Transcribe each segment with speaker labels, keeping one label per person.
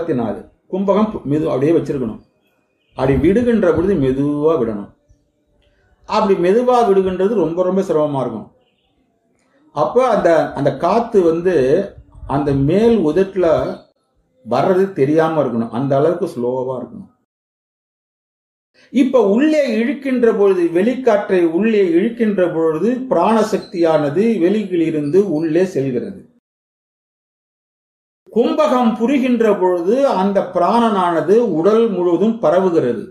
Speaker 1: அறுபத்தி நாலு கும்பகம் மெது அப்படியே வச்சிருக்கணும் அப்படி விடுகின்ற பொழுது மெதுவா விடணும் அப்படி மெதுவா விடுகின்றது ரொம்ப ரொம்ப சிரமமா இருக்கும் அப்போ அந்த அந்த காத்து வந்து அந்த மேல் உதட்டுல வர்றது தெரியாம இருக்கணும் அந்த அளவுக்கு ஸ்லோவா இருக்கணும் இப்ப உள்ளே இழுக்கின்ற பொழுது வெளிக்காற்றை உள்ளே இழுக்கின்ற பொழுது பிராணசக்தியானது வெளியிலிருந்து உள்ளே செல்கிறது கும்பகம் புரிகின்ற பொழுது அந்த பிராணனானது உடல் முழுவதும் பரவுகிறது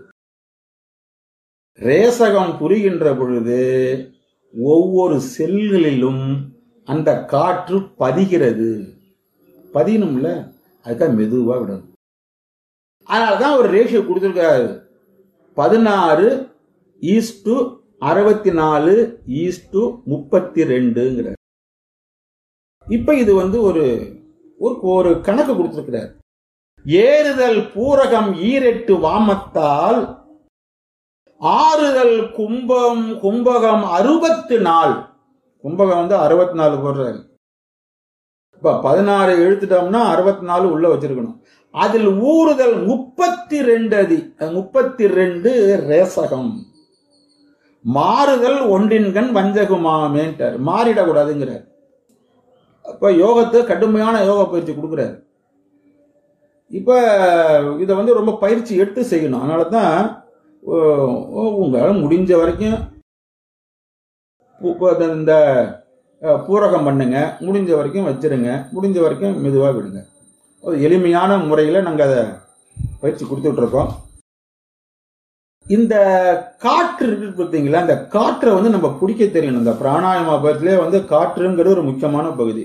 Speaker 1: ரேசகம் புரிகின்ற பொழுது ஒவ்வொரு செல்களிலும் அந்த காற்று பதிகிறது பதியணும்ல அதுக்காக மெதுவா விடணும் அதனாலதான் ஒரு ரேஷியோ கொடுத்துருக்காரு பதினாறு ஈஸ்டு அறுபத்தி நாலு ஈஸ்டு முப்பத்தி ரெண்டுங்கிற இப்ப இது வந்து ஒரு ஒரு ஒரு கணக்கு கொடுத்திருக்கிறார் ஏறுதல் பூரகம் ஈரெட்டு வாமத்தால் ஆறுதல் கும்பம் கும்பகம் அறுபத்து நாள் கும்பகம் வந்து அறுபத்தி நாலு போடுறாரு இப்ப பதினாறு எழுத்துட்டோம்னா அறுபத்தி நாலு உள்ள வச்சிருக்கணும் அதில் ஊறுதல் முப்பத்தி ரெண்டு அதி முப்பத்தி ரெண்டு ரேசகம் மாறுதல் ஒன்றின்கண் வஞ்சகுமாமேன்ட்டார் மாறிடக்கூடாதுங்கிறார் அப்ப யோகத்தை கடுமையான யோக பயிற்சி கொடுக்குறாரு இப்ப இதை வந்து ரொம்ப பயிற்சி எடுத்து செய்யணும் அதனால தான் உங்களால் முடிஞ்ச வரைக்கும் பூ- பூ- இந்த அஹ், பூரகம் பண்ணுங்க முடிஞ்ச வரைக்கும் வச்சிருங்க முடிஞ்ச வரைக்கும் மெதுவாக விடுங்க ஒரு எளிமையான முறையில் நாங்கள் அதை பயிற்சி கொடுத்துட்டு இருக்கோம் இந்த காற்று இருக்கு பார்த்தீங்களா இந்த காற்றை வந்து நம்ம பிடிக்க தெரியணும் இந்த பிராணாயாம பயிற்சியிலே வந்து காற்றுங்கிறது ஒரு முக்கியமான பகுதி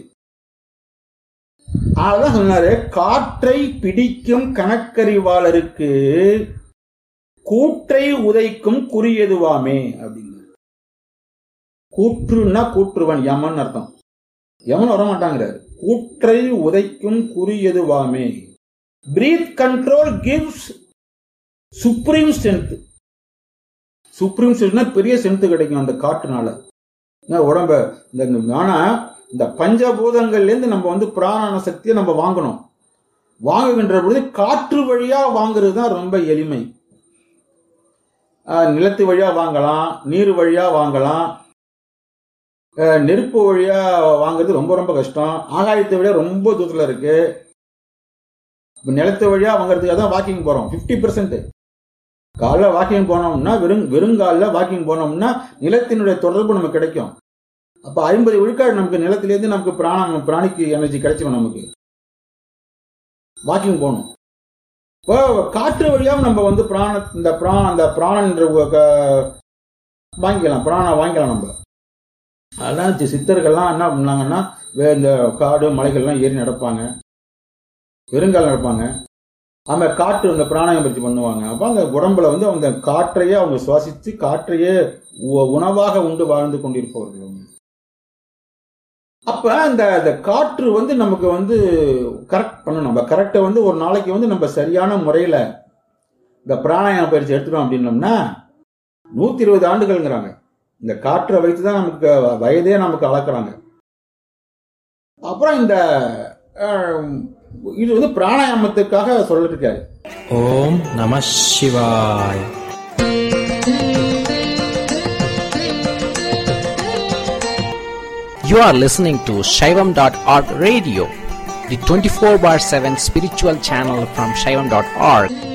Speaker 1: அதான் சொன்னாரு காற்றை பிடிக்கும் கணக்கறிவாளருக்கு கூற்றை உதைக்கும் குறியதுவாமே அப்படிங்க கூற்றுன்னா கூற்றுவன் யமன் அர்த்தம் யமன் வரமாட்டாங்கிறாரு கூற்றை உதைக்கும் குறியதுவாமே breath control gives supreme strength supreme ஸ்ட்ரென்த்னா பெரிய ஸ்ட்ரென்த் கிடைக்கும் அந்த காற்றுனால ஏன்னா உடம்ப இந்த ஆனா இந்த பஞ்சபூதங்கள்ல இருந்து நம்ம வந்து பிராணான சக்தியை நம்ம வாங்கணும் வாங்குகின்ற பொழுது காற்று வழியா வாங்குறது தான் ரொம்ப எளிமை ஆஹ் நிலத்து வழியா வாங்கலாம் நீர் வழியா வாங்கலாம் ஆஹ் நெருப்பு வழியா வாங்குறது ரொம்ப ரொம்ப கஷ்டம் ஆகாயத்தை விட ரொம்ப தூரத்துல இருக்கு இப்ப நிலத்து வழியா வாங்குறதுக்காக தான் வாக்கிங் போறோம் 50% பெர்சென்ட் காலைல வாக்கிங் போனோம்னா வெறும் வெறுங்காலில் வாக்கிங் போனோம்னா நிலத்தினுடைய தொடர்பு நமக்கு கிடைக்கும் அப்ப ஐம்பது விழுக்காடு நமக்கு நிலத்திலேருந்து நமக்கு பிராண பிராணிக்கு எனர்ஜி கிடைச்சிடும் நமக்கு வாக்கிங் போகணும் இப்போ காற்று வழியாவும் நம்ம வந்து பிராண இந்த பிராண அந்த பிராணன்ற ஒ- க- வாங்கிக்கலாம் பிராணம் வாங்கிக்கலாம் நம்ம அதான் சி- சித்தர்கள்லாம் என்ன பண்ணாங்கன்னா வே- இந்த காடு மலைகள்லாம் ஏறி நடப்பாங்க வெறுங்கால் நடப்பாங்க அந்த காற்று அந்த பிராணாயம் பயிற்சி பண்ணுவாங்க அப்போ அந்த உடம்புல வந்து அந்த காற்றையே அவங்க சுவாசித்து காற்றையே உ- உணவாக உண்டு வாழ்ந்து கொண்டிருப்பவர்கள் அவங்க. அப்ப அந்த அந்த காற்று வந்து நமக்கு வந்து கரெக்ட் பண்ணணும் நம்ம கரெக்டை வந்து ஒரு நாளைக்கு வந்து நம்ம சரியான முறையில இந்த பிராணாயாம பயிற்சி எடுத்துட்டோம் அப்படின்னோம்னா நூத்தி இருபது ஆண்டுகள்ங்கிறாங்க இந்த காற்றை வைத்து தான் நமக்கு வயதே நமக்கு அளக்குறாங்க அப்புறம் இந்த அஹ், இது வந்து பிராணாயாமத்துக்காக சொல்லிருக்காரு
Speaker 2: ஓம் நம சிவாய் You are listening to Shaivam.org radio, the 24 bar 7 spiritual channel from Shaivam.org.